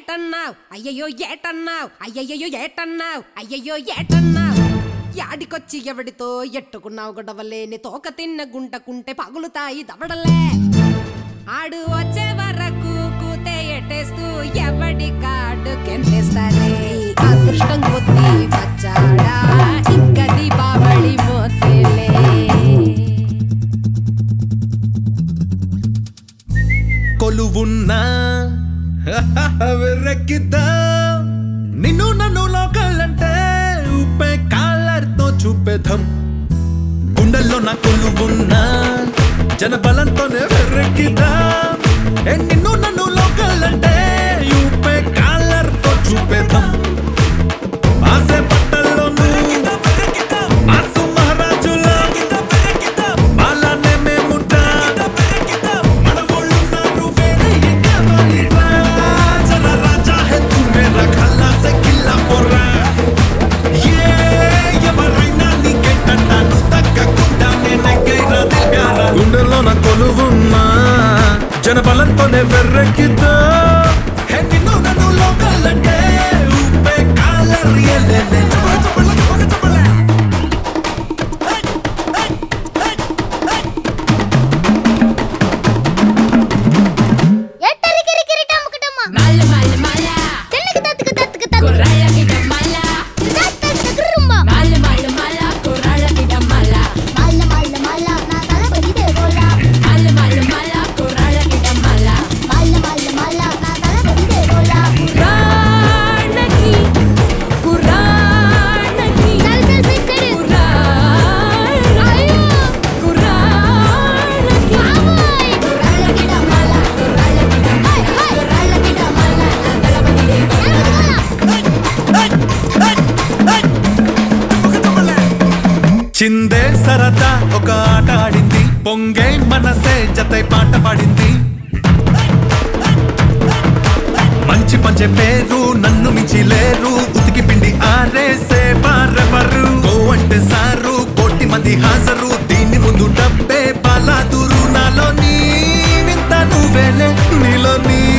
ఏటన్నావ్ అయ్యయ్యో ఏటన్నావ్ అయ్యయ్యో ఏటన్నావ్ అయ్యయ్యో ఏటన్నావ్ యాడికొచ్చి ఎవడితో ఎట్టుకున్నావు గొడవలేని తోక తిన్న గుంటకుంటే పగులుతాయి దవడలే ఆడు వచ్చే వరకు కూతే ఎట్టేస్తూ ఎవడి కాడు కెంపేస్తారే అదృష్టం కొద్ది వచ్చాడా ఇంకా దీపావళి మోతేలే కొలువున్నా వెర్రెక్కిద్దా నిన్ను నన్ను లోకలంటే ఉప్పే కాలర్తో చూపేద్దాం గుండెల్లో నా కొలువున్నా జనబలంతోనే వెర్రెక్కిద్దా ఏ నిన్ను నన్ను లోకలంటే ఉప్పే కాలర్తో చూపేద్దాం ఆసే పట్టల్లోనూ ఆసు మహారాజులా అలానే మేముంటాం మన ఒళ్ళున్నారు వేరే ఎక్కవాలిరా జర రాజా హే తూ మేరా ఖల్లా సే కిల్లా పోరా ఏ ఎవరైనా నీకెట్టంటాను తగ్గకుండా నేనెగ్గైరా దిగారా గుండెల్లో నా కొలువున్నా జనబలంతోనే వెర్రెక్కిద్దా హే నిన్ను నన్ను లోకలంటే ఉప్పే కాలర్ ఎల్లెల్లె చెప్పల చెప్పల చెప్పల ఎట్టరికిరికిరిటమ్మకటమ్మ. మల్ల మల్ల మల్ల తెల్లకి తత్తక తత్తక తత్తక. కుర్రాళ్ళకి డమ్మల్ల తత్తక తత్తకరుంబ. మల్ల మల్ల మల్ల కుర్రాళ్ళకి డమ్మల్ల మల్ల మల్ల మల్ల నా తల బడిదే గోల. మల్ల మల్ల మల్ల కుర్రాళ్ళకి డమ్మల్ల మల్ల మల్ల మల్ల నా తల బడిదే గోల. కుర్రాళ్ళకి కుర్రాళ్ళకి చల్ చల్ చల్ చల్. కుర్రాళ్ళకి అయ్యో. కుర్రాళ్ళకి బాబోయ్. కుర్రాళ్ళకి డమ్మల్ల కుర్రాళ్ళకి డమ్మల్ల కుర్రాళ్ళకి డమ్మల్ల నా తల బడిదే చిందే సరదా ఒక ఆట ఆడింది పొంగే మనసే జతై పాట పాడింది మంచి పంచే పేరు నన్ను మించి లేరు ఉతికి పిండి ఆరేసే పారెవరు కో అంటే సారు కోటి మంది హాజరు దీని ముందు డబ్బే పాలాదురు నాలో నీ వింత నువ్వేలే నీలో నీ